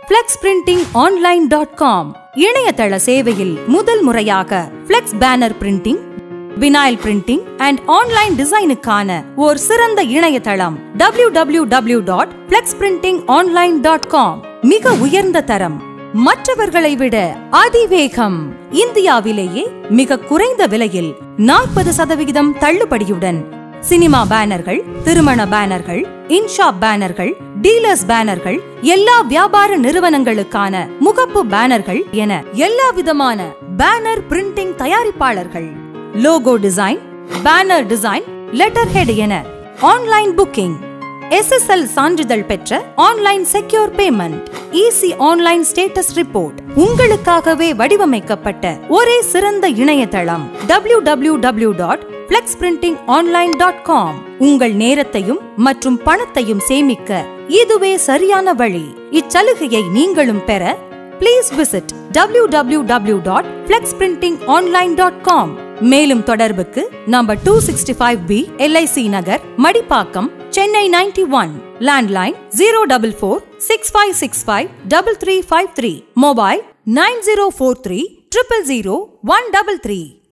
flex printing online dot com இணையதள சேவையில் முதல் முறையாக flex banner printing vinyl printing and online டிசைனுக்கான ஓர் சிறந்த இணையதளம் W W W dot flex printing online dot com மிக உயர்ந்த தரம் மற்றவர்களை விட அதிவேகம் இந்தியாவிலேயே மிக குறைந்த விலையில் நாற்பது சதவிகிதம் தள்ளுபடியுடன் சினிமா பேனர்கள் திருமண பேனர்கள் இன்ஷாப் பேனர்கள் டீலர்ஸ் பேனர்கள் எல்லா வியாபார நிறுவனங்களுக்கான முகப்பு பேனர்கள் என எல்லா விதமான பேனர் பிரிண்டிங் தயாரிப்பாளர்கள் logo design banner design letterhead என ஆன்லைன் புக்கிங் எஸ்எஸ்எல் சான்றிதழ் பெற்ற online secure payment easy online status report உங்களுக்காகவே வடிவமைக்கப்பட்ட ஒரே சிறந்த இணையதளம் W W W dot flex printing online dot com உங்கள் நேரத்தையும் மற்றும் பணத்தையும் சேமிக்க இதுவே சரியான வழி இச்சலுகையை நீங்களும் பெற please visit W W W dot flex printing online dot com மேலும் தொடர்புக்கு number two sixty five B LIC Nagar Madipakkam Chennai ninety one landline zero double four six five six five double three five three mobile nine zero four three triple zero one double three